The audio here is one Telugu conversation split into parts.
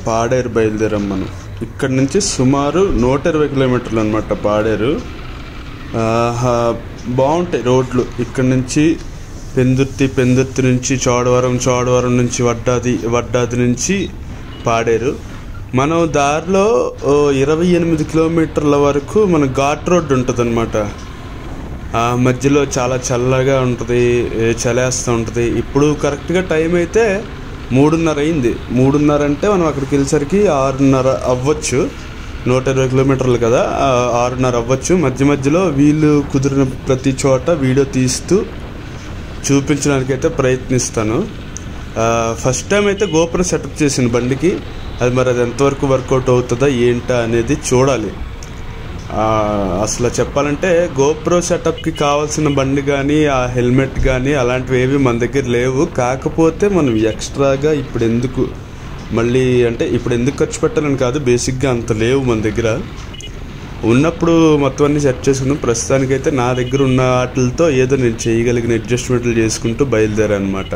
పాడేరు బయలుదేరాం మనం ఇక్కడ నుంచి సుమారు నూట ఇరవై కిలోమీటర్లు అనమాట పాడేరు ఆహా, బాగుంటాయి రోడ్లు ఇక్కడ నుంచి పెందుర్తి పెందుర్తి నుంచి చోడవరం చోడవరం నుంచి వడ్డాది వడ్డాది నుంచి పాడేరు మనం దారిలో ఓ ఇరవై ఎనిమిది కిలోమీటర్ల వరకు మన ఘాట్ రోడ్ ఉంటుంది ఆ మధ్యలో చాలా చల్లగా ఉంటుంది ఏ చలేస్తూ ఉంటుంది ఇప్పుడు కరెక్ట్గా టైం అయితే మూడున్నర అయింది మూడున్నర అంటే మనం అక్కడికి వెళ్ళేసరికి ఆరున్నర అవ్వచ్చు నూట ఇరవై కిలోమీటర్లు కదా ఆ, ఆరున్నర అవ్వచ్చు మధ్య మధ్యలో వీళ్ళు కుదిరిన ప్రతి చోట వీడియో తీస్తూ చూపించడానికి అయితే ప్రయత్నిస్తాను ఆ, ఫస్ట్ టైం అయితే గోపురం సెటప్ చేసిన బండికి అది మరి అది ఎంతవరకు వర్కౌట్ అవుతుందా ఏంటా అనేది చూడాలి ఆ, అసలు చెప్పాలంటే గోప్రో సెటప్కి కావాల్సిన బండి కానీ ఆ హెల్మెట్ కానీ అలాంటివి ఏవి మన దగ్గర లేవు కాకపోతే మనం ఎక్స్ట్రాగా ఇప్పుడు ఎందుకు మళ్ళీ అంటే ఇప్పుడు ఎందుకు ఖర్చు పెట్టాలని కాదు బేసిక్గా అంత లేవు మన దగ్గర ఉన్నప్పుడు మొత్తం అన్ని సెట్ చేసుకున్నాం ప్రస్తుతానికైతే నా దగ్గర ఉన్న వాటితో ఏదో నేను చేయగలిగిన అడ్జస్ట్మెంట్లు చేసుకుంటూ బయలుదేరా అనమాట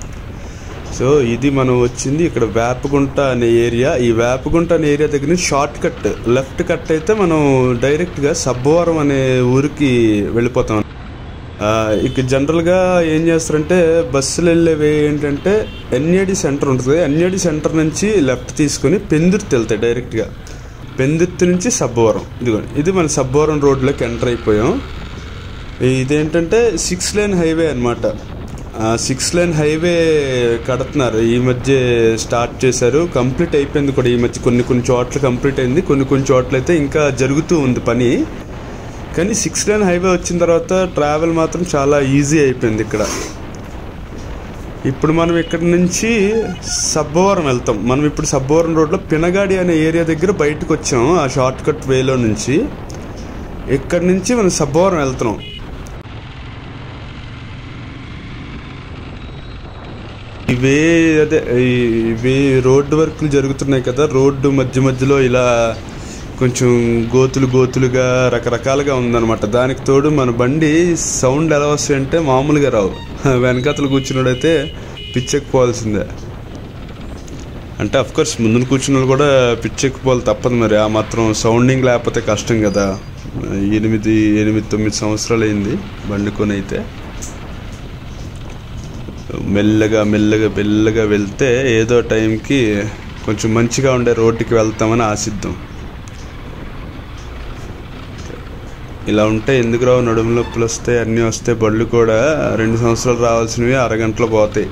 సో ఇది మనం వచ్చింది ఇక్కడ వేపగుంట అనే ఏరియా ఈ వేపగుంట అనే ఏరియా దగ్గర నుంచి షార్ట్ కట్ లెఫ్ట్ కట్ అయితే మనం డైరెక్ట్గా సబ్బవరం అనే ఊరికి వెళ్ళిపోతాం ఆ, ఇక జనరల్గా ఏం చేస్తారంటే బస్సులు వెళ్ళేవి ఏంటంటే ఎన్ఏడి సెంటర్ ఉంటుంది ఎన్ఏడి సెంటర్ నుంచి లెఫ్ట్ తీసుకొని పెందుర్తి వెళ్తాయి డైరెక్ట్గా పెందుర్తి నుంచి సబ్బవరం ఇదిగోండి ఇది మన సబ్బవరం రోడ్లోకి ఎంటర్ అయిపోయాం ఇదేంటంటే సిక్స్ లేన్ హైవే అనమాట సిక్స్ లేన్ హైవే కడుతున్నారు ఈ మధ్య స్టార్ట్ చేశారు కంప్లీట్ అయిపోయింది కూడా ఈ మధ్య కొన్ని కొన్ని చోట్ల కంప్లీట్ అయింది కొన్ని కొన్ని చోట్ల అయితే ఇంకా జరుగుతూ ఉంది పని కానీ సిక్స్ లేన్ హైవే వచ్చిన తర్వాత ట్రావెల్ మాత్రం చాలా ఈజీ అయిపోయింది ఇక్కడ ఇప్పుడు మనం ఇక్కడ నుంచి సబ్బవరం వెళ్తాం మనం ఇప్పుడు సబ్బవరం రోడ్లో పినగాడి అనే ఏరియా దగ్గర బయటకు వచ్చాం ఆ షార్ట్ కట్ వేలో నుంచి ఇక్కడ నుంచి మనం సబ్బవరం వెళ్తున్నాం ఇవే అదే ఈ- ఇవి రోడ్డు వర్క్లు జరుగుతున్నాయి కదా రోడ్డు మధ్య మధ్యలో ఇలా కొంచెం గోతులు గోతులుగా రకరకాలుగా ఉందన్నమాట దానికి తోడు మన బండి సౌండ్ ఎలా వస్తాయి అంటే మామూలుగా రావు వెనకాతలు కూర్చున్నాడైతే పిచ్చెక్కిపోవాల్సిందే అంటే అఫ్ కోర్స్ ముందున కూర్చున్న వాళ్ళు కూడా పిచ్చెక్కిపోవాలి తప్పదు మరి ఆ మాత్రం సౌండింగ్ లేకపోతే కష్టం కదా ఎనిమిది ఎనిమిది తొమ్మిది సంవత్సరాలు అయింది బండి కొని అయితే మెల్లగా మెల్లగా మెల్లగా వెళ్తే ఏదో టైంకి కొంచెం మంచిగా ఉండే రోడ్డుకి వెళ్తామని ఆశిద్దాం ఇలా ఉంటే ఎందుకు రావు నడుము నొప్పులు వస్తాయి అన్నీ వస్తాయి బళ్ళు కూడా రెండు సంవత్సరాలు రావాల్సినవి అరగంటలో పోతాయి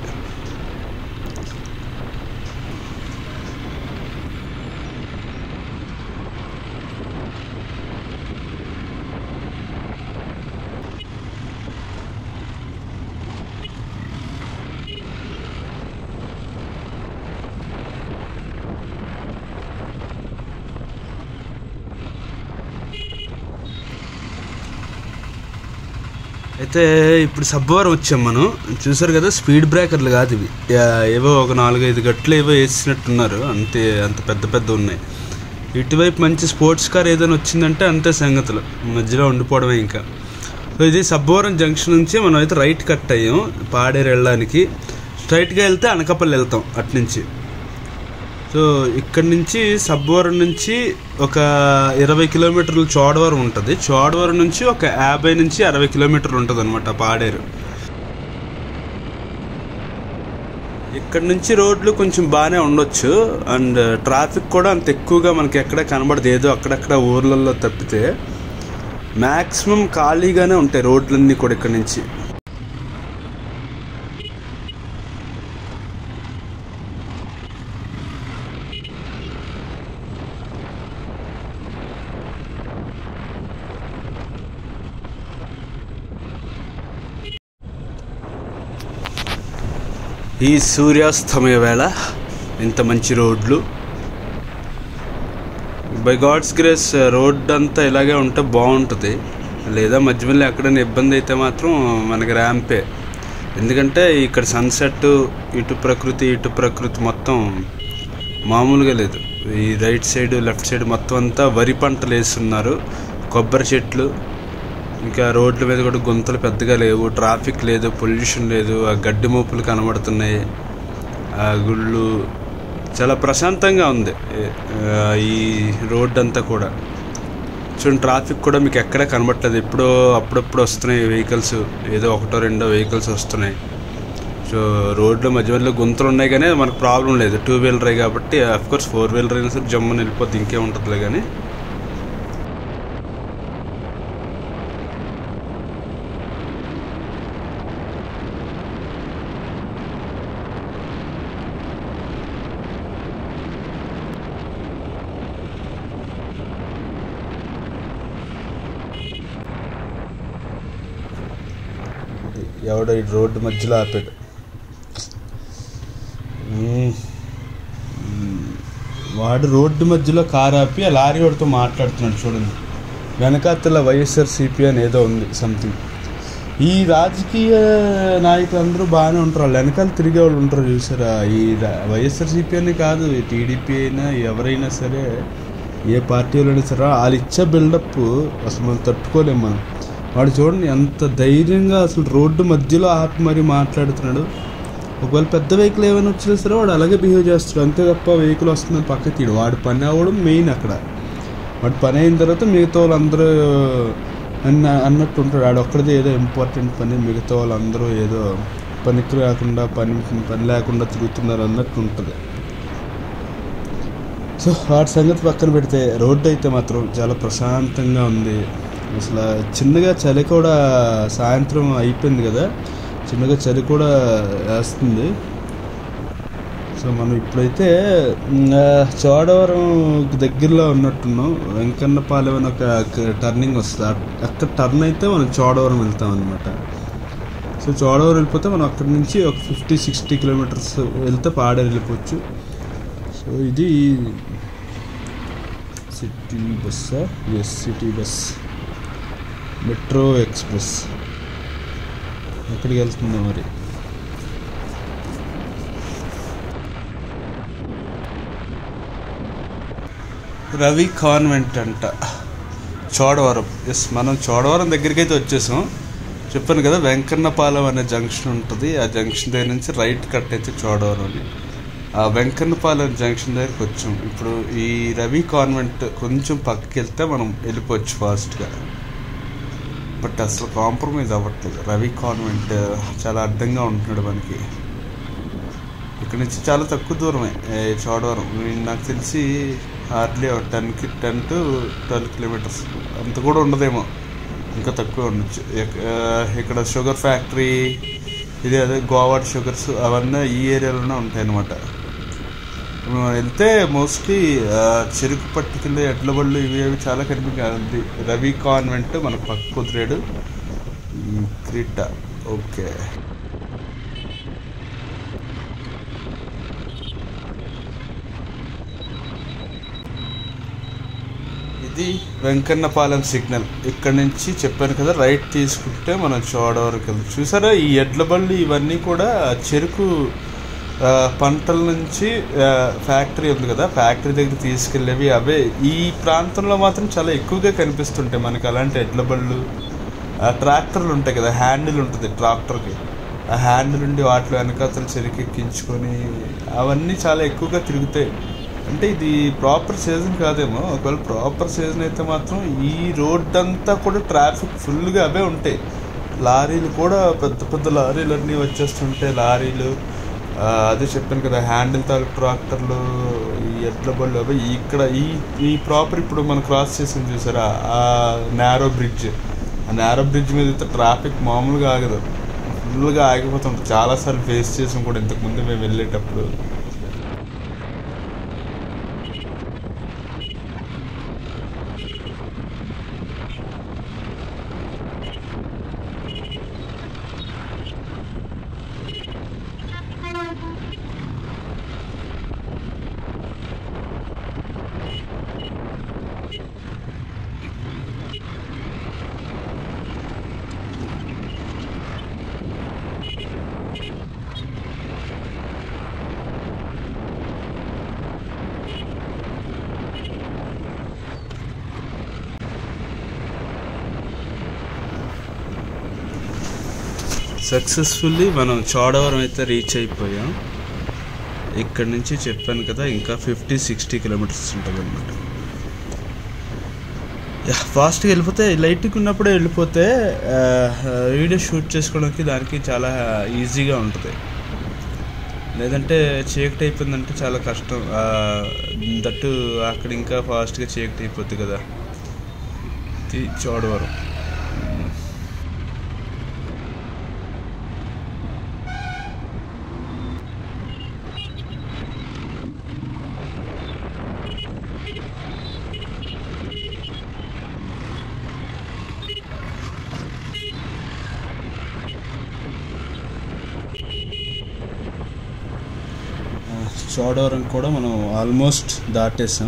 అయితే ఇప్పుడు సబ్బవరం వచ్చాం మనం చూసారు కదా స్పీడ్ బ్రేకర్లు కాదు ఇవి యా- ఏవో ఒక నాలుగైదు గట్లు ఏవో వేసినట్టున్నారు అంతే అంత పెద్ద పెద్ద ఉన్నాయి ఇటువైపు మంచి స్పోర్ట్స్ కార్ ఏదైనా వచ్చిందంటే అంతే సంగతులు మధ్యలో ఉండిపోవడమే ఇంకా సో ఇది సబ్బవరం జంక్షన్ నుంచి మనం అయితే రైట్ కట్ అయ్యాం పాడేరు వెళ్ళడానికి స్ట్రైట్గా వెళ్తే అనకాపల్లి వెళ్తాం అట్నుంచి సో ఇక్కడ నుంచి సబ్బవరం నుంచి ఒక ఇరవై కిలోమీటర్లు చోడవరం ఉంటుంది చోడవరం నుంచి ఒక యాభై నుంచి అరవై కిలోమీటర్లు ఉంటుంది అనమాట పాడేరు ఇక్కడ నుంచి రోడ్లు కొంచెం బాగానే ఉండొచ్చు అండ్ ట్రాఫిక్ కూడా అంత ఎక్కువగా మనకి ఎక్కడ కనబడదు ఏదో అక్కడక్కడ ఊర్లలో తప్పితే మ్యాక్సిమం ఖాళీగానే ఉంటాయి రోడ్లన్నీ కూడా ఇక్కడ నుంచి ఈ సూర్యాస్తమయ వేళ ఇంత మంచి రోడ్లు బై గాడ్స్ గ్రేస్ రోడ్ అంతా ఇలాగే ఉంటే బాగుంటుంది లేదా మధ్య మధ్యలో ఎక్కడైనా ఇబ్బంది అయితే మాత్రం మనకి ర్యాంపే ఎందుకంటే ఇక్కడ సన్సెట్ ఇటు ప్రకృతి ఇటు ప్రకృతి మొత్తం మామూలుగా లేదు ఈ రైట్ సైడ్ లెఫ్ట్ సైడ్ మొత్తం అంతా వరి పంటలు వేస్తున్నారు కొబ్బరి చెట్లు ఇంకా రోడ్ల మీద కూడా గుంతలు పెద్దగా లేవు ట్రాఫిక్ లేదు పొల్యూషన్ లేదు ఆ గడ్డి మోపులు కనబడుతున్నాయి ఆ గుళ్ళు చాలా ప్రశాంతంగా ఉంది ఆ, ఈ రోడ్ అంతా కూడా చూడండి ట్రాఫిక్ కూడా మీకు ఎక్కడ కనబట్టలేదు ఎప్పుడో అప్పుడప్పుడు వస్తున్నాయి వెహికల్స్ ఏదో ఒకటో రెండో వెహికల్స్ వస్తున్నాయి సో రోడ్లో మధ్య మధ్యలో గుంతలు ఉన్నాయి కానీ మనకు ప్రాబ్లం లేదు టూ వీలర్ కాబట్టి అఫ్ కోర్స్ ఫోర్ వీలర్ అయినా సరే జమ్మని వెళ్ళిపోతే ఇంకేం ఉంటుందిలే కానీ ఎవడో ఈ రోడ్డు మధ్యలో ఆపాడు మ్మ్. మ్మ్. వాడు రోడ్డు మధ్యలో కారు ఆపి ఆ లారీ వాడితో మాట్లాడుతున్నాడు చూడండి వెనకాతల వైఎస్ఆర్ సిపి అని ఏదో ఉంది సంథింగ్ ఈ రాజకీయ నాయకులు అందరూ బాగానే ఉంటారు వాళ్ళు వెనకాల తిరిగే వాళ్ళు ఉంటారు చూసారా ఈ వైఎస్ఆర్ సిపి అని కాదు ఈ టీడీపీ అయినా ఎవరైనా సరే ఏ పార్టీ వాళ్ళైనా సరే వాళ్ళు ఇచ్చే బిల్డప్ అసలు మనం తట్టుకోలేము మనం వాడు చూడండి ఎంత ధైర్యంగా అసలు రోడ్డు మధ్యలో ఆపి మరీ మాట్లాడుతున్నాడు ఒకవేళ పెద్ద వెహికల్ ఏమైనా వచ్చినా సరే వాడు అలాగే బిహేవ్ చేస్తాడు అంతే తప్ప వెహికల్ వస్తుందని పక్క తీయడు వాడు పని అవ్వడం మెయిన్ అక్కడ వాడు పని అయిన తర్వాత మిగతా వాళ్ళందరూ అన్న అన్నట్టు ఉంటాడు వాడు ఒక్కడిదే ఏదో ఇంపార్టెంట్ పని మిగతా వాళ్ళందరూ ఏదో పనికి రాకుండా పని పని లేకుండా తిరుగుతున్నారు అన్నట్టు ఉంటుంది సో వాటి సంగతి పక్కన పెడితే రోడ్డు అయితే మాత్రం చాలా ప్రశాంతంగా ఉంది అసలు చిన్నగా చలి కూడా సాయంత్రం అయిపోయింది కదా చిన్నగా చలి కూడా వేస్తుంది సో మనం ఇప్పుడైతే మ్, ఆ, చోడవరం దగ్గరలో ఉన్నట్టున్నాం వెంకన్నపాలెం అని ఒక టర్నింగ్ వస్తుంది అక్- అక్కడ టర్న్ అయితే మనం చోడవరం వెళ్తాం అనమాట సో చోడవరం వెళ్ళిపోతే మనం అక్కడి నుంచి ఒక ఫిఫ్టీ సిక్స్టీ కిలోమీటర్స్ వెళ్తే పాడేరు వెళ్ళిపోవచ్చు సో ఇది సిటీ బస్సా yes city bus metro express ఎక్కడికి వెళ్తుందో మరి రవి కాన్వెంట్ అంట చోడవరం ఎస్ మనం చోడవరం దగ్గరికి అయితే వచ్చేసాం చెప్పాను కదా వెంకన్నపాలెం అనే జంక్షన్ ఉంటుంది ఆ జంక్షన్ దగ్గర నుంచి రైట్ కట్ అయితే చోడవరం అని ఆ వెంకన్నపాలెం జంక్షన్ దగ్గరికి వచ్చాం ఇప్పుడు ఈ రవి కాన్వెంట్ కొంచెం పక్కకి వెళ్తే మనం వెళ్ళిపోవచ్చు ఫాస్ట్గా బట్ అసలు కాంప్రమైజ్ అవ్వట్లేదు రవి కాన్వెంట్ చాలా అడ్డంగా ఉంటున్నాడు మనకి ఇక్కడ నుంచి చాలా తక్కువ దూరమే ఏ, చోడవరం ఈ- నాకు తెలిసి హార్డ్లీ టెన్కి టెన్ టు ట్వెల్వ్ కిలోమీటర్స్ అంత కూడా ఉండదేమో ఇంకా తక్కువ ఉండొచ్చు ఇక- ఆ, ఇక్కడ షుగర్ ఫ్యాక్టరీ ఇది అదే గోవాడ్ షుగర్స్ అవన్నీ ఈ ఏరియాలోనే ఉంటాయి అన్నమాట మనం వెళ్తే మోస్ట్లీ చెరుకు పట్టు కింద ఎడ్ల బళ్ళు ఇవి అవి చాలా కనిపించింది రవి కాన్వెంట్ మన పక్క కుదిరాడు ఈ క్రీటా ఓకే ఇది వెంకన్నపాలెం సిగ్నల్ ఇక్కడ నుంచి చెప్పాను కదా రైట్ తీసుకుంటే మనం చోడవరకు వెళ్తాం చూసారా ఈ ఎడ్ల బళ్ళు ఇవన్నీ కూడా చెరుకు ఆ, పంటల నుంచి ఆ, ఫ్యాక్టరీ ఉంది కదా ఫ్యాక్టరీ దగ్గర తీసుకెళ్ళేవి అవే ఈ ప్రాంతంలో మాత్రం చాలా ఎక్కువగా కనిపిస్తుంటాయి మనకి అలాంటి ఎడ్ల బళ్ళు ఆ, ట్రాక్టర్లు ఉంటాయి కదా హ్యాండిల్ ఉంటుంది ట్రాక్టర్కి ఆ హ్యాండిల్ ఉండి వాటిలో వెనకాతలు చెరికెక్కించుకొని అవన్నీ చాలా ఎక్కువగా తిరుగుతాయి అంటే ఇది ప్రాపర్ సీజన్ కాదేమో ఒకవేళ ప్రాపర్ సీజన్ అయితే మాత్రం ఈ రోడ్ అంతా కూడా ట్రాఫిక్ ఫుల్గా అవే ఉంటాయి లారీలు కూడా పెద్ద పెద్ద లారీలు అన్నీ వచ్చేస్తుంటాయి లారీలు ఆ, అదే చెప్పాను కదా హ్యాండిల్ తాలూకు ట్రాక్టర్లు ఈ ఎడ్ల బళ్ళు అవి ఇక్కడ ఈ ఈ ప్రాపర్ ఇప్పుడు మనం క్రాస్ చేసింది చూసారా ఆ నేరో బ్రిడ్జ్ ఆ నేరో బ్రిడ్జ్ మీద అయితే ట్రాఫిక్ మామూలుగా ఆగదు ఫుల్గా ఆగిపోతుంటుంది చాలాసార్లు ఫేస్ చేసాం కూడా ఇంతకుముందు మేము వెళ్ళేటప్పుడు సక్సెస్ఫుల్లీ మనం చోడవరం అయితే రీచ్ అయిపోయాం ఇక్కడ నుంచి చెప్పాను కదా ఇంకా ఫిఫ్టీ సిక్స్టీ కిలోమీటర్స్ ఉంటుంది అనమాట ఫాస్ట్గా వెళ్ళిపోతే లైట్గా ఉన్నప్పుడే వెళ్ళిపోతే ఆ, వీడియో షూట్ చేసుకోవడానికి దానికి చాలా ఈజీగా ఉంటుంది లేదంటే చీకటి అయిపోయిందంటే చాలా కష్టం ఆ, దట్టు అక్కడ ఇంకా ఫాస్ట్గా చీకటి అయిపోద్ది కదా ఇది చోడవరం చోడవరం కూడా మనం ఆల్మోస్ట్ దాటేసాం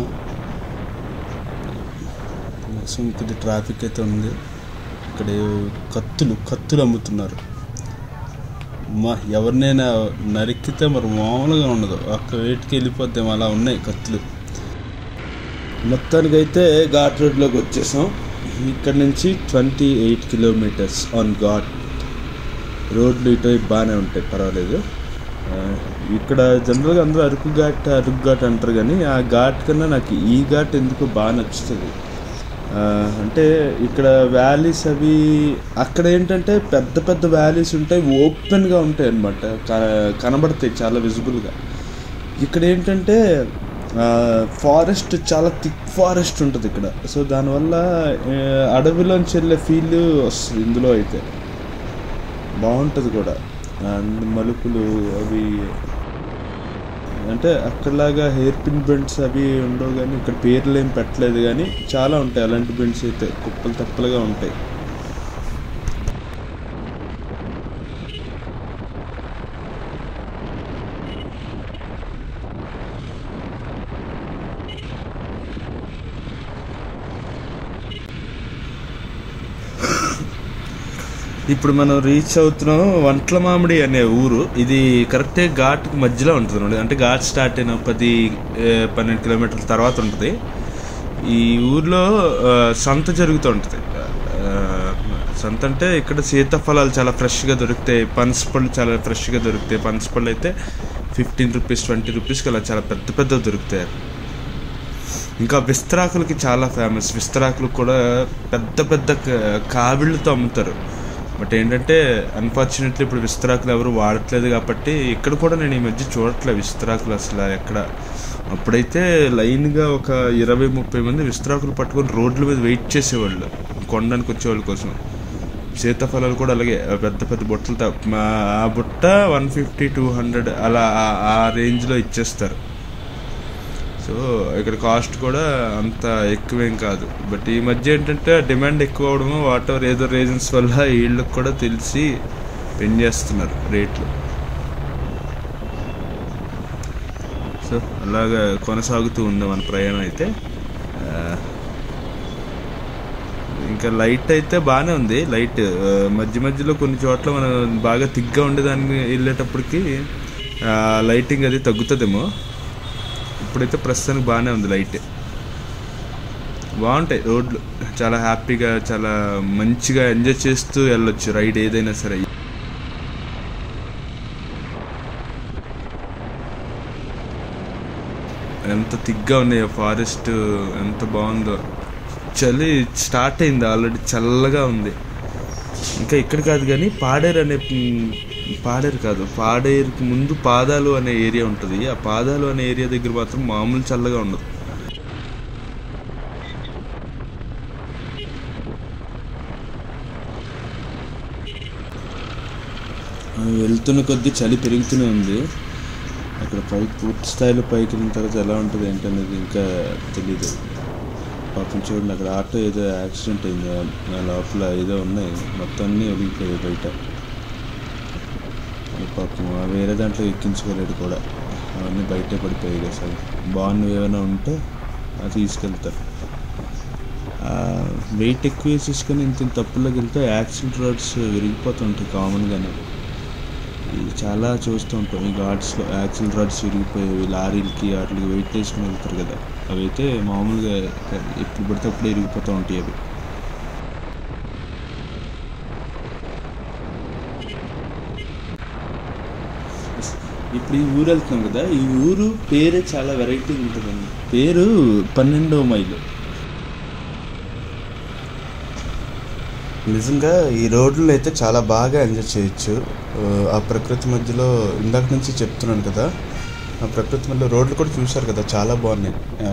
మ్యాక్సిమం కొద్ది ట్రాఫిక్ అయితే ఉంది ఇక్కడ కత్తులు కత్తులు అమ్ముతున్నారు మా ఎవరినైనా నరికితే మరి మామూలుగా ఉండదు ఒక్క వేటికి వెళ్ళిపోద్దాం అలా ఉన్నాయి కత్తులు మొత్తానికైతే ఘాట్ రోడ్లోకి వచ్చేసాం ఇక్కడ నుంచి twenty eight kilometres on ghat రోడ్లు ఇటువైపు బాగానే ఉంటాయి పర్వాలేదు ఆ, ఇక్కడ జనరల్గా అందరూ అరకు ఘాట్ అరకు ఘాట్ అంటారు కానీ ఆ ఘాట్ కన్నా నాకు ఈ ఘాట్ ఎందుకు బాగా నచ్చుతుంది ఆ, అంటే ఇక్కడ వ్యాలీస్ అవి అక్కడ ఏంటంటే పెద్ద పెద్ద వ్యాలీస్ ఉంటాయి ఓపెన్గా ఉంటాయి అన్నమాట క- కనబడతాయి చాలా విజిబుల్గా ఇక్కడ ఏంటంటే ఫారెస్ట్ చాలా థిక్ ఫారెస్ట్ ఉంటుంది ఇక్కడ సో దానివల్ల ఆ, అడవిలోంచి వెళ్ళే ఫీల్ వస్తుంది ఇందులో అయితే బాగుంటుంది కూడా అండ్ మలుపులు అవి అంటే అక్కడలాగా హెయిర్ పిన్ బెండ్స్ అవి ఉండవు కానీ ఇక్కడ పేర్లు ఏం పెట్టలేదు కానీ చాలా ఉంటాయి అలాంటి బెండ్స్ అయితే కుప్పలు తప్పలుగా ఉంటాయి ఇప్పుడు మనం రీచ్ అవుతున్నాం వంట్ల మామిడి అనే ఊరు ఇది కరెక్టే ఘాట్కి మధ్యలో ఉంటుంది అన్నమాట. అంటే ఘాట్ స్టార్ట్ అయిన పది ఏ, పన్నెండు కిలోమీటర్ల తర్వాత ఉంటుంది ఈ ఊర్లో ఆ, సంత జరుగుతూ ఉంటుంది ఆ, సంత అంటే ఇక్కడ సీతాఫలాలు చాలా ఫ్రెష్గా దొరుకుతాయి పనస పళ్ళు చాలా ఫ్రెష్గా దొరుకుతాయి పనస పళ్ళు అయితే ఫిఫ్టీన్ రూపీస్ ట్వంటీ రూపీస్కి అలా చాలా పెద్ద పెద్ద దొరుకుతాయి ఇంకా విస్తరాకులకి చాలా ఫేమస్ విస్తరాకులు కూడా పెద్ద పెద్ద క- కావిళ్ళతో అమ్ముతారు బట్ ఏంటంటే అన్ఫార్చునేట్లీ ఇప్పుడు విస్తరాకులు ఎవరు వాడట్లేదు కాబట్టి ఇక్కడ కూడా నేను ఈ మధ్య చూడట్లేదు విస్తరాకులు అసలు ఎక్కడ అప్పుడైతే లైన్గా ఒక ఇరవై ముప్పై మంది విస్తరాకులు పట్టుకొని రోడ్ల మీద వెయిట్ చేసేవాళ్ళు కొనడానికి వచ్చేవాళ్ళ కోసం సీతాఫలాలు కూడా అలాగే ఆ పెద్ద పెద్ద బుట్టలు త- మా- ఆ బుట్ట వన్ ఫిఫ్టీ టూ హండ్రెడ్ అలా ఆ- ఆ రేంజ్లో ఇచ్చేస్తారు సో ఇక్కడ కాస్ట్ కూడా అంత ఎక్కువేం కాదు బట్ ఈ మధ్య ఏంటంటే డిమాండ్ ఎక్కువ అవడము వాట్ ఎవర్ ఏదో రీజన్స్ వల్ల వీళ్ళకి కూడా తెలిసి పెన్ చేస్తున్నారు రేట్లు సో అలాగా కొనసాగుతూ ఉంది మన ప్రయాణం అయితే ఆ, ఇంకా లైట్ అయితే బాగానే ఉంది లైట్ ఆ, మధ్య మధ్యలో కొన్ని చోట్ల మనం బాగా తిగ్గా ఉండేదానికి వెళ్ళేటప్పటికి ఆ, లైటింగ్ అది తగ్గుతుందేమో ఇప్పుడైతే ప్రస్తుతానికి బాగానే ఉంది లైట్ బాగుంటాయి రోడ్లు చాలా హ్యాపీగా చాలా మంచిగా ఎంజాయ్ చేస్తూ వెళ్ళొచ్చు రైడ్ ఏదైనా సరే ఎంత తిగ్గా ఉన్నాయో ఫారెస్ట్ ఎంత బాగుందో చలి స్టార్ట్ అయింది ఆల్రెడీ చల్లగా ఉంది ఇంకా ఇక్కడ కాదు కానీ పాడేరు అనే ఉమ్, పాడేరు కాదు పాడేరుకి ముందు పాదాలు అనే ఏరియా ఉంటుంది ఆ పాదాలు అనే ఏరియా దగ్గర మాత్రం మామూలు చల్లగా ఉండదు ఆ, వెళ్తున్న కొద్దీ చలి పెరుగుతూనే ఉంది అక్కడ పైకి పూర్తి స్థాయిలో పైకి వెళ్ళిన తర్వాత ఎలా ఉంటుంది ఏంటనేది ఇంకా తెలీదు పాపం చూడండి అక్కడ ఆటో ఏదో యాక్సిడెంట్ అయింది ఆ- ఆ లోపల ఏదో ఉన్నాయి మొత్తం అన్నీ ఒలిగిపోయాయి బయట అది పాపం ఆ వేరే దాంట్లో ఎక్కించుకోలేడు కూడా అవన్నీ బయటే పడిపోయాయి కదా అసలు బాగున్నవి ఏమైనా ఉంటే అది తీసుకెళ్తారు వెయిట్ ఎక్కువ వేసేసుకొని ఇంత ఇంత తప్పుల్లోకి వెళ్తే యాక్సిడెంట్ రోడ్స్ విరిగిపోతుంటాయి కామన్గానే ఇది చాలా చూస్తూ ఉంటాం ఈ ఘాట్స్లో యాక్సిల్ రాడ్స్ విరిగిపోయేవి లారీలకి వాటికి వెయిట్ వేసుకుని వెళ్తారు కదా అవి అయితే మామూలుగా ఎప్పుడు పడితే అప్పుడు విరిగిపోతూ ఉంటాయి అవి ఇప్పుడు ఈ ఊరు వెళ్తున్నాం కదా ఈ ఊరు పేరే చాలా వెరైటీ ఉంటుందండి పేరు పన్నెండో మైలు నిజంగా ఈ రోడ్లు అయితే చాలా బాగా ఎంజాయ్ చేయొచ్చు ఆ, ఆ ప్రకృతి మధ్యలో ఇందాక నుంచి చెప్తున్నాను కదా ఆ ప్రకృతి మధ్యలో రోడ్లు కూడా చూశారు కదా చాలా బాగున్నాయి ఆ,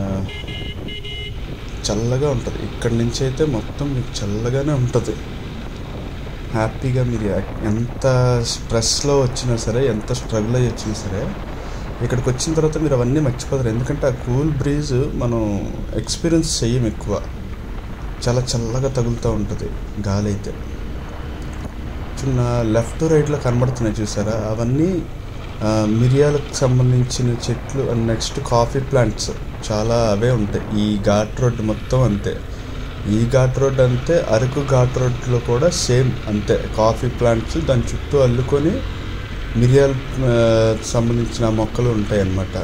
చల్లగా ఉంటుంది ఇక్కడి నుంచి అయితే మొత్తం మీకు చల్లగానే ఉంటుంది హ్యాపీగా మీరు ఎ- ఎంత స్ట్రెస్లో వచ్చినా సరే ఎంత స్ట్రగుల్ అయ్యి వచ్చినా సరే ఇక్కడికి వచ్చిన తర్వాత మీరు అవన్నీ మర్చిపోతారు ఎందుకంటే ఆ కూల్ బ్రీజ్ మనం ఎక్స్పీరియన్స్ చెయ్యం ఎక్కువ చాలా చల్లగా తగులుతూ ఉంటుంది గాలి అయితే చిన్న లెఫ్ట్ రైట్లో కనబడుతున్నాయి చూసారా అవన్నీ ఆ, మిరియాలకు సంబంధించిన చెట్లు అండ్ నెక్స్ట్ కాఫీ ప్లాంట్స్ చాలా అవే ఉంటాయి ఈ ఘాట్ రోడ్ మొత్తం అంతే ఈ ఘాట్ రోడ్ అంతే అరకు ఘాట్ రోడ్లో కూడా సేమ్ అంతే కాఫీ ప్లాంట్స్ దాని చుట్టూ అల్లుకొని మిరియాల ఆ, సంబంధించిన మొక్కలు ఉంటాయి అన్నమాట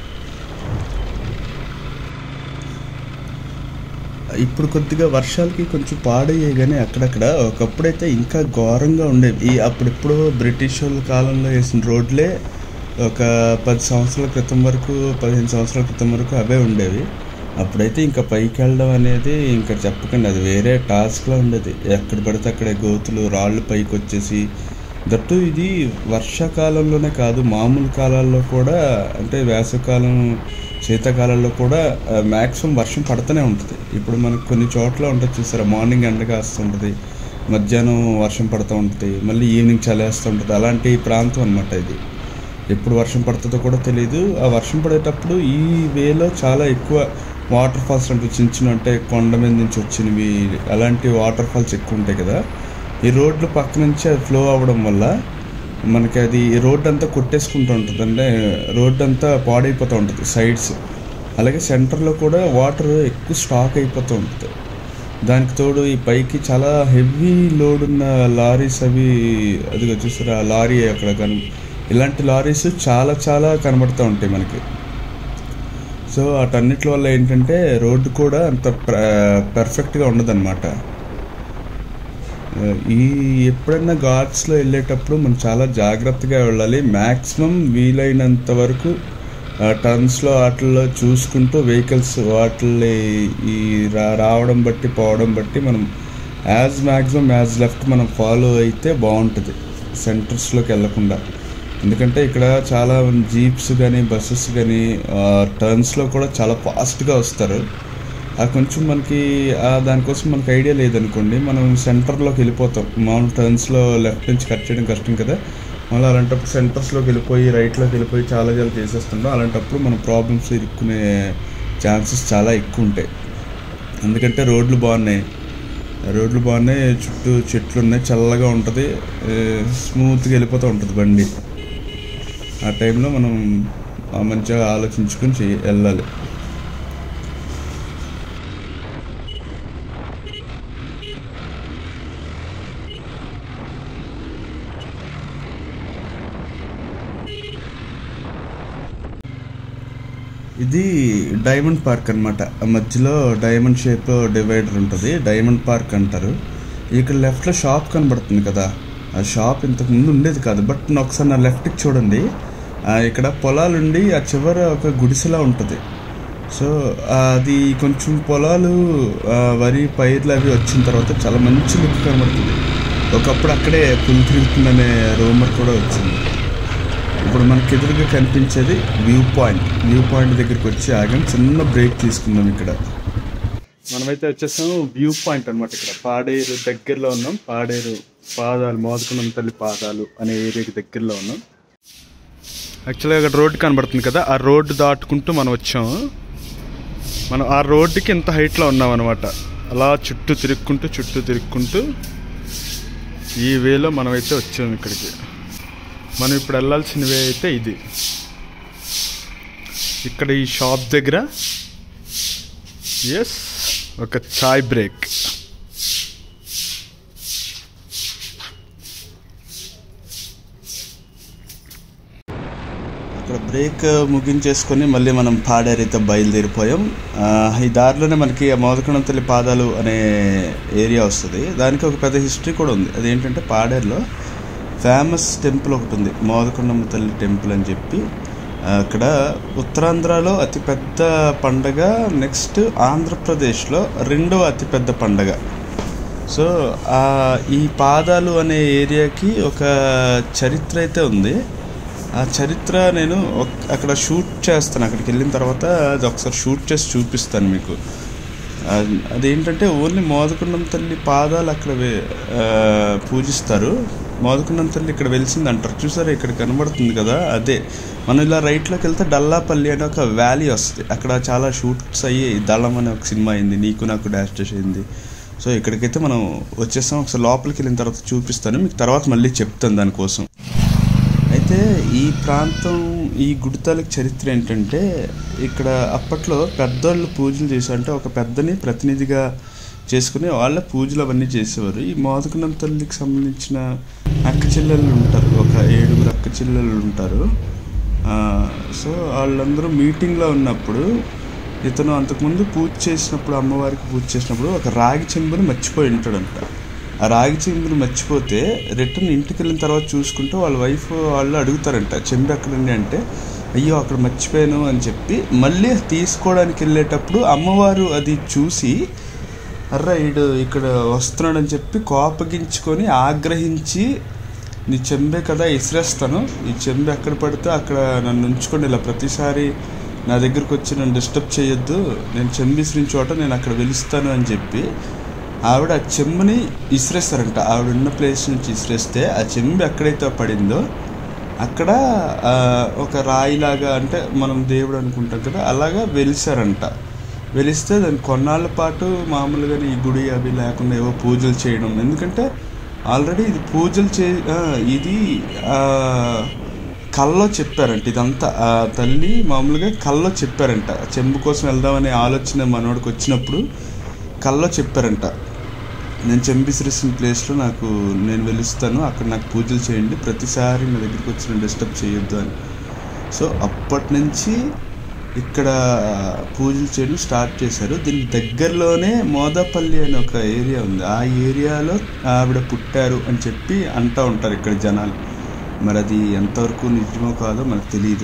ఇప్పుడు కొద్దిగా వర్షాలకి కొంచెం పాడయ్యాయి కానీ అక్కడక్కడ ఒకప్పుడైతే ఇంకా ఘోరంగా ఉండేవి ఈ అప్పుడెప్పుడో బ్రిటిష్ వాళ్ళ కాలంలో వేసిన రోడ్లే ఒక పది సంవత్సరాల క్రితం వరకు పదిహేను సంవత్సరాల క్రితం వరకు అవే ఉండేవి అప్పుడైతే ఇంకా పైకి వెళ్ళడం అనేది ఇంకా చెప్పకండి అది వేరే టాస్క్లో ఉండేది ఎక్కడ పడితే అక్కడే గోతులు రాళ్ళు పైకి వచ్చేసి దట్టు ఇది వర్షాకాలంలోనే కాదు మామూలు కాలాల్లో కూడా అంటే వేసవికాలం శీతాకాలంలో కూడా మ్యాక్సిమం వర్షం పడుతూనే ఉంటుంది ఇప్పుడు మనకు కొన్ని చోట్ల ఉంటుంది చూసారా మార్నింగ్ ఎండ కాస్తుంటుంది మధ్యాహ్నం వర్షం పడుతూ ఉంటుంది మళ్ళీ ఈవినింగ్ చలేస్తూ ఉంటుంది అలాంటి ప్రాంతం అనమాట ఇది ఎప్పుడు వర్షం పడుతుందో కూడా తెలియదు ఆ వర్షం పడేటప్పుడు ఈ వేలో చాలా ఎక్కువ వాటర్ ఫాల్స్ అంటే చిన్న చిన్న అంటే కొండ మీద నుంచి వచ్చినవి అలాంటి వాటర్ ఫాల్స్ ఎక్కువ ఉంటాయి కదా ఈ రోడ్లు పక్క నుంచి అది ఫ్లో అవ్వడం వల్ల మనకి అది ఈ రోడ్ అంతా కొట్టేసుకుంటూ ఉంటుంది అంటే రోడ్ అంతా పాడైపోతూ ఉంటుంది సైడ్స్ అలాగే సెంటర్లో కూడా వాటర్ ఎక్కువ స్టాక్ అయిపోతూ ఉంటుంది దానికి తోడు ఈ పైకి చాలా హెవీ లోడ్ ఉన్న లారీస్ అవి అది చూసారా ఆ లారీ అక్కడ కన్ ఇలాంటి లారీస్ చాలా చాలా కనబడుతూ ఉంటాయి మనకి సో వాటన్నిటి వల్ల ఏంటంటే రోడ్డు కూడా అంత పర్ఫెక్ట్గా ఉండదన్నమాట ఈ ఎప్పుడైనా ఘాట్స్లో వెళ్ళేటప్పుడు మనం చాలా జాగ్రత్తగా వెళ్ళాలి మ్యాక్సిమం వీలైనంత వరకు టర్న్స్లో వాటిల్లో చూసుకుంటూ వెహికల్స్ వాటిల్ని ఈ రా రావడం బట్టి పోవడం బట్టి మనం యాజ్ మ్యాక్సిమం యాజ్ లెఫ్ట్ మనం ఫాలో అయితే బాగుంటుంది సెంటర్స్లోకి వెళ్ళకుండా ఎందుకంటే ఇక్కడ చాలా జీప్స్ కానీ బస్సెస్ కానీ టర్న్స్లో కూడా చాలా ఫాస్ట్గా వస్తారు ఆ కొంచెం మనకి ఆ దానికోసం మనకి ఐడియా లేదనుకోండి మనం సెంటర్లోకి వెళ్ళిపోతాం మామూలు టర్న్స్లో లెఫ్ట్ నుంచి కట్ చేయడం కష్టం కదా మళ్ళీ అలాంటప్పుడు సెంటర్స్లోకి వెళ్ళిపోయి రైట్లోకి వెళ్ళిపోయి చాలా చాలా చేసేస్తుంటాం అలాంటప్పుడు మన ప్రాబ్లమ్స్ ఇరుక్కునే ఛాన్సెస్ చాలా ఎక్కువ ఉంటాయి ఎందుకంటే రోడ్లు బాగున్నాయి రోడ్లు బాగున్నాయి చుట్టూ చెట్లు ఉన్నాయి చల్లగా ఉంటుంది స్మూత్గా వెళ్ళిపోతూ ఉంటుంది బండి ఆ టైంలో మనం ఆ మంచిగా ఆలోచించుకొని చెయ్యి వెళ్ళాలి ఇది డైమండ్ పార్క్ అనమాట మధ్యలో డైమండ్ షేప్ డివైడర్ ఉంటుంది డైమండ్ పార్క్ అంటారు ఇక్కడ లెఫ్ట్లో షాప్ కనబడుతుంది కదా ఆ షాప్ ఇంతకు ముందు ఉండేది కాదు బట్ నా ఒకసారి నా లెఫ్ట్కి చూడండి ఆ, ఇక్కడ పొలాలుండి ఆ చివర ఒక గుడిసెలా ఉంటుంది సో అది కొంచెం పొలాలు ఆ, వరి పైర్లు అవి వచ్చిన తర్వాత చాలా మంచి లుక్ కనబడుతుంది ఒకప్పుడు అక్కడే పులి తిరుగుతుందనే రూమర్ కూడా వచ్చింది ఇప్పుడు మనకి ఎదురుగా కనిపించేది వ్యూ పాయింట్ వ్యూ పాయింట్ దగ్గరికి వచ్చి ఆగాం చిన్న బ్రేక్ తీసుకుందాం ఇక్కడ మనమైతే వచ్చేసాం వ్యూ పాయింట్ అనమాట ఇక్కడ పాడేరు దగ్గరలో ఉన్నాం పాడేరు పాదాలు మోదకున్నం తల్లి పాదాలు అనే ఏరియాకి దగ్గరలో ఉన్నాం యాక్చువల్గా అక్కడ రోడ్డు కనబడుతుంది కదా ఆ రోడ్డు దాటుకుంటూ మనం వచ్చాము మనం ఆ రోడ్డుకి ఇంత హైట్లో ఉన్నాం అనమాట అలా చుట్టూ తిరుక్కుంటూ చుట్టూ తిరుక్కుంటూ ఈ వేలో మనమైతే వచ్చాము ఇక్కడికి మనం ఇప్పుడు వెళ్ళాల్సిన వే అయితే ఇది ఇక్కడ ఈ షాప్ దగ్గర ఎస్ ఒక చాయ్ బ్రేక్ అక్కడ బ్రేక్ ముగించేసుకొని మళ్ళీ మనం పాడేరైతే బయలుదేరిపోయాం ఆ, ఈ దారిలోనే మనకి ఆ మోదకొండం తల్లి పాదాలు అనే ఏరియా వస్తుంది దానికి ఒక పెద్ద హిస్టరీ కూడా ఉంది అదేంటంటే పాడేరులో ఫేమస్ టెంపుల్ ఒకటి ఉంది మోదకొండమ్మ తల్లి టెంపుల్ అని చెప్పి అక్కడ ఉత్తరాంధ్రలో అతిపెద్ద పండగ నెక్స్ట్ ఆంధ్రప్రదేశ్లో రెండవ అతిపెద్ద పండగ సో ఆ ఈ పాదాలు అనే ఏరియాకి ఒక చరిత్ర అయితే ఉంది ఆ చరిత్ర నేను ఒక్- అక్కడ షూట్ చేస్తాను అక్కడికి వెళ్ళిన తర్వాత అది ఒకసారి షూట్ చేసి చూపిస్తాను మీకు అది- అదేంటంటే ఓన్లీ మోదకొండం తల్లి పాదాలు అక్కడ వే- ఆ, పూజిస్తారు మోదకొండం తల్లి ఇక్కడ వెలిసింది అంటారు చూసారా ఇక్కడ కనబడుతుంది కదా అదే మనం ఇలా రైట్లోకి వెళ్తే డల్లాపల్లి అనే ఒక వ్యాలీ వస్తుంది అక్కడ చాలా షూట్స్ అయ్యి దళం అనే ఒక సినిమా అయింది నీకు నాకు డాష్ డాష్ అయింది సో ఇక్కడికైతే మనం వచ్చేస్తాం ఒకసారి లోపలికి వెళ్ళిన తర్వాత చూపిస్తాను మీకు తర్వాత మళ్ళీ చెప్తాను దానికోసం అయితే ఈ ప్రాంతం ఈ గుడితాలకు చరిత్ర ఏంటంటే ఇక్కడ అప్పట్లో పెద్దోళ్ళు పూజలు చేసి అంటే ఒక పెద్దని ప్రతినిధిగా చేసుకుని వాళ్ళ పూజలు అవన్నీ చేసేవారు ఈ మోదకునం తల్లికి సంబంధించిన అక్క చెల్లెళ్ళు ఉంటారు ఒక ఏడుగురు అక్క చెల్లెళ్ళు ఉంటారు ఆ, సో వాళ్ళందరూ మీటింగ్లో ఉన్నప్పుడు ఇతను అంతకుముందు పూజ చేసినప్పుడు అమ్మవారికి పూజ చేసినప్పుడు ఒక రాగి చెంబుని మర్చిపోయి ఉంటాడంట ఆ రాగి చెంబుని మర్చిపోతే రిటర్న్ ఇంటికి వెళ్ళిన తర్వాత చూసుకుంటే వాళ్ళ వైఫ్ వాళ్ళు అడుగుతారంట చెంబు ఎక్కడుంది అంటే అయ్యో అక్కడ మర్చిపోయాను అని చెప్పి మళ్ళీ తీసుకోవడానికి వెళ్ళేటప్పుడు అమ్మవారు అది చూసి అర్రా ఈడు ఇక్కడ వస్తున్నాడని చెప్పి కోపగించుకొని ఆగ్రహించి నీ చెంబే కదా ఇసిరేస్తాను ఈ చెంబు ఎక్కడ పడితే అక్కడ నన్ను ఉంచుకొని ఇలా ప్రతిసారి నా దగ్గరకు వచ్చి నన్ను డిస్టర్బ్ చేయొద్దు నేను చెంబు విసిరిన చోట నేను అక్కడ వెలుస్తాను అని చెప్పి ఆవిడ ఆ చెంబుని ఇసిరేస్తారంట ఆవిడ ఉన్న ప్లేస్ నుంచి ఇసిరేస్తే ఆ చెంబు ఎక్కడైతే పడిందో అక్కడ ఆ, ఒక రాయిలాగా అంటే మనం దేవుడు అనుకుంటాం కదా అలాగా వెలిసారంట వెలిస్తే దాన్ని కొన్నాళ్ళ పాటు మామూలుగా ఈ గుడి అవి లేకుండా ఏవో పూజలు చేయడం ఎందుకంటే ఆల్రెడీ ఇది పూజలు చే ఆ, ఇది ఆ, కల్లో చెప్పారంట ఇదంతా ఆ తల్లి మామూలుగా కల్లో చెప్పారంట చెంబు కోసం వెళ్దామనే ఆలోచన మనోడికి వచ్చినప్పుడు కల్లో చెప్పారంట నేను చెంబిసిరిసిన ప్లేస్లో నాకు నేను వెలుస్తాను అక్కడ నాకు పూజలు చేయండి ప్రతిసారి నా దగ్గరికి వచ్చి నేను డిస్టర్బ్ చేయొద్దు అని సో అప్పటి నుంచి ఇక్కడ పూజలు చేయడం స్టార్ట్ చేశారు దీని దగ్గరలోనే మోదపల్లి అనే ఒక ఏరియా ఉంది ఆ ఏరియాలో ఆవిడ పుట్టారు అని చెప్పి అంటూ ఉంటారు ఇక్కడ జనాలు మరి అది ఎంతవరకు నిజమో కాదో మనకు తెలియదు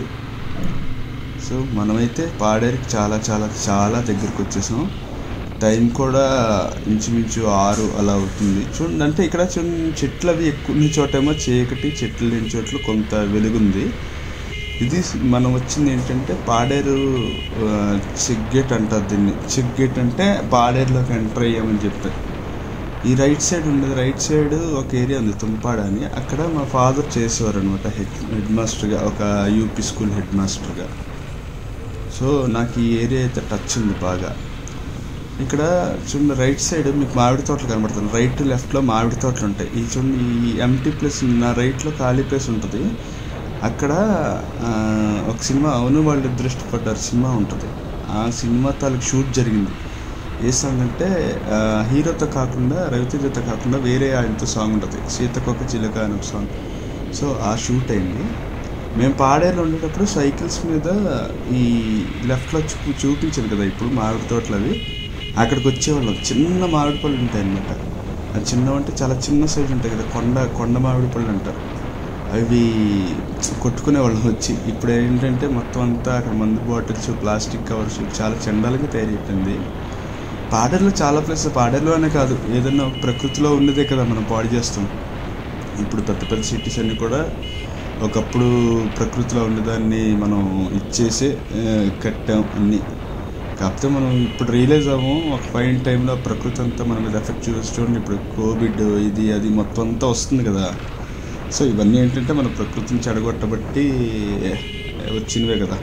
సో మనమైతే పాడేరుకి చాలా చాలా చాలా దగ్గరికి వచ్చేసాం టైం కూడా ఇంచుమించు ఆరు అలా అవుతుంది చూడండి అంటే ఇక్కడ చూడండి చెట్లు అవి ఎక్కువ ఉన్న చోటేమో చీకటి చెట్లు లేని చోట్ల కొంత వెలుగుంది ఇది మనం వచ్చింది ఏంటంటే పాడేరు ఆ, చెక్ గేట్ అంటారు దీన్ని చెక్ గేట్ అంటే పాడేరులోకి ఎంటర్ అయ్యామని చెప్పారు ఈ రైట్ సైడ్ ఉండేది రైట్ సైడ్ ఒక ఏరియా ఉంది తుంపాడ అని అక్కడ మా ఫాదర్ చేసేవారు అనమాట హెడ్ హెడ్ మాస్టర్గా ఒక యూపీ స్కూల్ హెడ్ మాస్టర్గా సో నాకు ఈ ఏరియా అయితే టచ్ ఉంది బాగా ఇక్కడ చూడండి రైట్ సైడ్ మీకు మామిడి తోటలు కనబడుతుంది రైట్ లెఫ్ట్లో మామిడి తోటలు ఉంటాయి ఈ చూడండి ఈ ఎంటీ ప్లేస్ నా రైట్లో ఖాళీ ప్లేస్ ఉంటుంది అక్కడ ఆ, ఒక సినిమా అవును వాళ్ళు దృష్టిపడ్డారు సినిమా ఉంటుంది ఆ సినిమా తాలూకు షూట్ జరిగింది ఏ సాంగ్ అంటే ఆ, హీరోతో కాకుండా రవితేజతో కాకుండా వేరే ఆయనతో సాంగ్ ఉంటుంది సీతకొక చిలక అనే ఒక సాంగ్ సో ఆ షూట్ అయింది మేము పాడేరు ఉండేటప్పుడు సైకిల్స్ మీద ఈ లెఫ్ట్లో చూ చూపించాను కదా ఇప్పుడు మామిడి తోటలు అవి అక్కడికి వచ్చేవాళ్ళం చిన్న మామిడి పళ్ళు ఉంటాయి అన్నమాట ఆ చిన్నవి అంటే చాలా చిన్న సైజు ఉంటాయి కదా కొండ కొండ మామిడి పళ్ళు అంటారు అవి కొట్టుకునే వాళ్ళం వచ్చి ఇప్పుడు ఏంటంటే మొత్తం అంతా అక్కడ మందు బాటిల్స్ ప్లాస్టిక్ కవర్స్ చాలా చండాలంగా తయారైపోయింది పాడేరులో చాలా ప్లేస్ పాడేరులో అనే కాదు ఏదన్నా ప్రకృతిలో ఉన్నదే కదా మనం పాడు చేస్తాం ఇప్పుడు పెద్ద పెద్ద సిటీస్ అన్నీ కూడా ఒకప్పుడు ప్రకృతిలో ఉన్నదాన్ని మనం ఇచ్చేసి ఆ, కట్టాం అన్నీ కాకపోతే మనం ఇప్పుడు రియలైజ్ అవ్వము ఒక ఫైన్ టైంలో ప్రకృతి అంతా మన మీద ఎఫెక్ట్ చూసి చూడండి ఇప్పుడు కోవిడ్ ఇది అది మొత్తం అంతా వస్తుంది కదా సో ఇవన్నీ ఏంటంటే మన ప్రకృతిని చెడగొట్టబట్టి వచ్చినవే కదా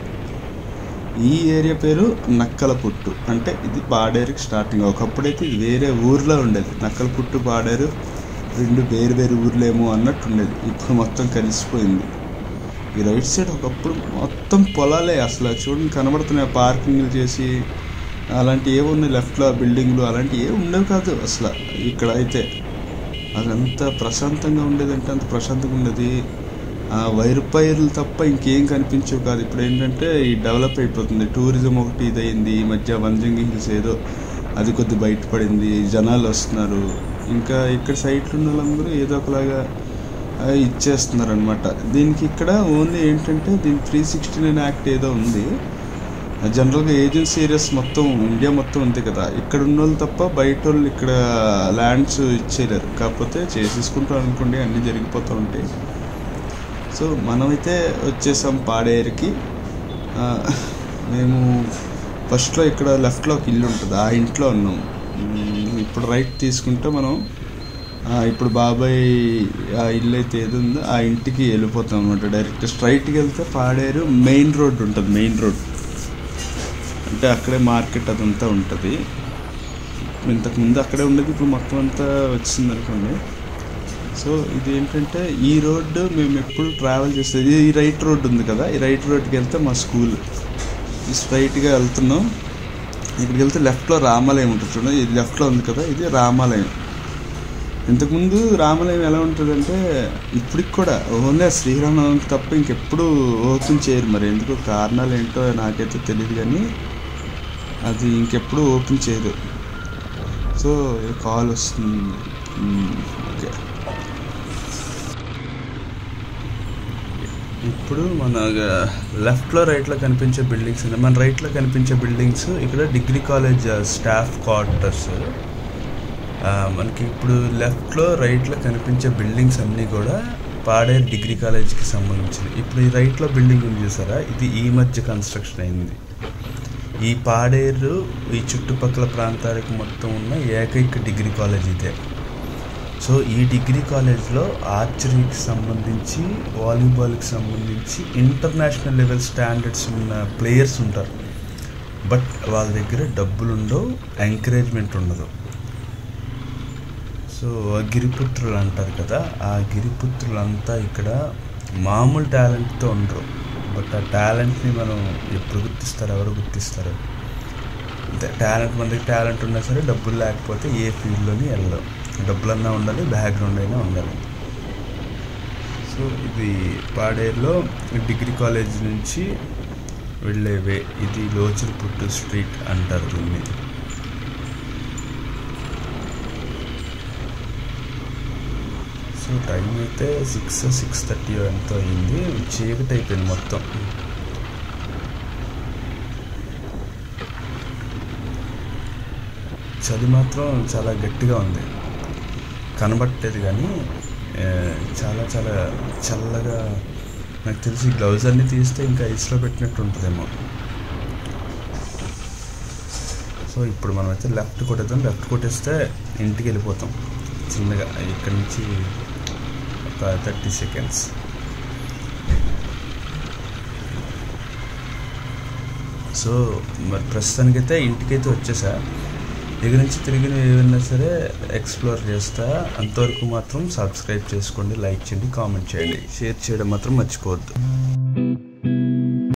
ఈ ఏరియా పేరు నక్కల పుట్టు అంటే ఇది పాడేరుకి స్టార్టింగ్ ఒకప్పుడైతే ఇది వేరే ఊర్లో ఉండేది నక్కల పుట్టు పాడేరు రెండు వేరు వేరు ఊర్లేమో అన్నట్టు ఉండేది ఇప్పుడు మొత్తం కలిసిపోయింది ఈ రైట్ సైడ్ ఒకప్పుడు మొత్తం పొలాలే అసలు చూడండి కనబడుతున్నాయి పార్కింగ్లు చేసి అలాంటి ఏవి ఉన్నాయి లెఫ్ట్లో బిల్డింగ్లు అలాంటి ఏవి ఉండేవి కాదు అసలు ఇక్కడ అయితే అదంతా ప్రశాంతంగా ఉండేదంటే అంత ప్రశాంతంగా ఉండేది ఆ వైరు పైర్లు తప్ప ఇంకేం కనిపించవు కాదు ఇప్పుడు ఏంటంటే ఈ డెవలప్ అయిపోతుంది టూరిజం ఒకటి ఇదయింది ఈ మధ్య వంజంగి హిల్స్ ఏదో అది కొద్ది బయటపడింది జనాలు వస్తున్నారు ఇంకా ఇక్కడ సైట్లు ఉన్న వాళ్ళందరూ ఏదో ఒకలాగా ఇచ్చేస్తున్నారు అనమాట దీనికి ఇక్కడ ఓన్లీ ఏంటంటే దీని త్రీ సిక్స్టీ నైన్ యాక్ట్ ఏదో ఉంది జనరల్గా ఏజెన్సీ ఏరియాస్ మొత్తం ఇండియా మొత్తం ఉంది కదా ఇక్కడ ఉన్న వాళ్ళు తప్ప బయట వాళ్ళు ఇక్కడ ల్యాండ్స్ ఇచ్చేయలేరు కాకపోతే చేసేసుకుంటాం అనుకోండి అన్నీ జరిగిపోతూ ఉంటాయి సో మనమైతే వచ్చేసాం పాడేరుకి ఆ, మేము ఫస్ట్లో ఇక్కడ లెఫ్ట్లో ఒక ఇల్లు ఉంటుంది ఆ ఇంట్లో ఉన్నాం మ్, ఇప్పుడు రైట్ తీసుకుంటే మనం ఆ, ఇప్పుడు బాబాయ్ ఆ ఇల్లు అయితే ఏది ఉందో ఆ ఇంటికి వెళ్ళిపోతాం అనమాట డైరెక్ట్ స్ట్రైట్కి వెళ్తే పాడేరు మెయిన్ రోడ్ ఉంటుంది మెయిన్ రోడ్ అంటే అక్కడే మార్కెట్ అదంతా ఉంటుంది ఇంతకుముందు అక్కడే ఉండేది ఇప్పుడు మొత్తం అంతా వచ్చింది అనుకోండి సో ఇది ఏంటంటే ఈ రోడ్డు మేము ఎప్పుడు ట్రావెల్ చేసేది ఈ రైట్ రోడ్ ఉంది కదా ఈ రైట్ రోడ్కి వెళ్తే మా స్కూల్ ఈ స్ట్రైట్గా వెళ్తున్నాం ఇక్కడికి వెళ్తే లెఫ్ట్లో రామాలయం ఉంటుంది చూడండి ఇది లెఫ్ట్లో ఉంది కదా ఇది రామాలయం ఇంతకుముందు రామాలయం ఎలా ఉంటుందంటే ఇప్పటికి కూడా ఓన్లీ ఆ శ్రీరామనవమికి తప్ప ఇంకెప్పుడు ఓపెన్ చేయరు మరి ఎందుకు కారణాలు ఏంటో నాకైతే తెలియదు కానీ అది ఇంకెప్పుడు ఓపెన్ చేయరు సో కాల్ వస్తుంది మ్మ్, ఓకే ఇప్పుడు మన లెఫ్ట్లో రైట్లో కనిపించే బిల్డింగ్స్ ఉన్నాయి మన రైట్లో కనిపించే బిల్డింగ్స్ ఇక్కడ డిగ్రీ కాలేజ్ స్టాఫ్ క్వార్టర్స్ మనకి ఇప్పుడు లెఫ్ట్లో రైట్లో కనిపించే బిల్డింగ్స్ అన్నీ కూడా పాడేరు డిగ్రీ కాలేజ్కి సంబంధించినవి ఇప్పుడు ఈ రైట్లో బిల్డింగ్ ఉంది చూసారా ఇది ఈ మధ్య కన్స్ట్రక్షన్ అయింది ఈ పాడేరు ఈ చుట్టుపక్కల ప్రాంతాలకు మొత్తం ఉన్న ఏకైక డిగ్రీ కాలేజ్ ఇదే సో ఈ డిగ్రీ కాలేజ్లో ఆర్చరీకి సంబంధించి వాలీబాల్కి సంబంధించి ఇంటర్నేషనల్ లెవెల్ స్టాండర్డ్స్ ఉన్న ప్లేయర్స్ ఉంటారు బట్ వాళ్ళ దగ్గర డబ్బులు ఉండవు ఎంకరేజ్మెంట్ ఉండదు సో ఆ గిరిపుత్రులు అంటారు కదా ఆ గిరిపుత్రులంతా ఇక్కడ మామూలు టాలెంట్తో ఉండరు బట్ ఆ టాలెంట్ని మనం ఎప్పుడు గుర్తిస్తారు ఎవరు గుర్తిస్తారు అంతే టాలెంట్ మన దగ్గర టాలెంట్ ఉన్నా సరే డబ్బులు లేకపోతే ఏ ఫీల్డ్లోని వెళ్ళవు డబ్బులన్నా ఉండాలి బ్యాక్గ్రౌండ్ అయినా ఉండాలి సో ఇది పాడేరులో డిగ్రీ కాలేజ్ నుంచి వెళ్ళే వే ఇది లోచర్పుట్టు స్ట్రీట్ అంటారు దీన్ని సో టైం అయితే సిక్స్ సిక్స్ థర్టీ ఎంతో అయింది చీకటి అయిపోయింది మొత్తం చలి మాత్రం చాలా గట్టిగా ఉంది కనబట్టలేదు కానీ ఆ, చాలా చాలా చల్లగా నాకు తెలిసి గ్లౌజ్ అన్నీ తీస్తే ఇంకా ఐస్లో పెట్టినట్టు ఉంటుందేమో సో ఇప్పుడు మనం అయితే లెఫ్ట్ కొట్టేద్దాం లెఫ్ట్ కొట్టేస్తే ఇంటికి వెళ్ళిపోతాం చిన్నగా ఇక్కడ నుంచి ఒక థర్టీ సెకండ్స్ సో మరి ప్రస్తుతానికైతే ఇంటికైతే వచ్చేసా దగ్గర నుంచి తిరిగి ఏమైనా సరే ఎక్స్ప్లోర్ చేస్తా అంతవరకు మాత్రం సబ్స్క్రైబ్ చేసుకోండి లైక్ చేయండి కామెంట్ చేయండి షేర్ చేయడం మాత్రం మర్చిపోవద్దు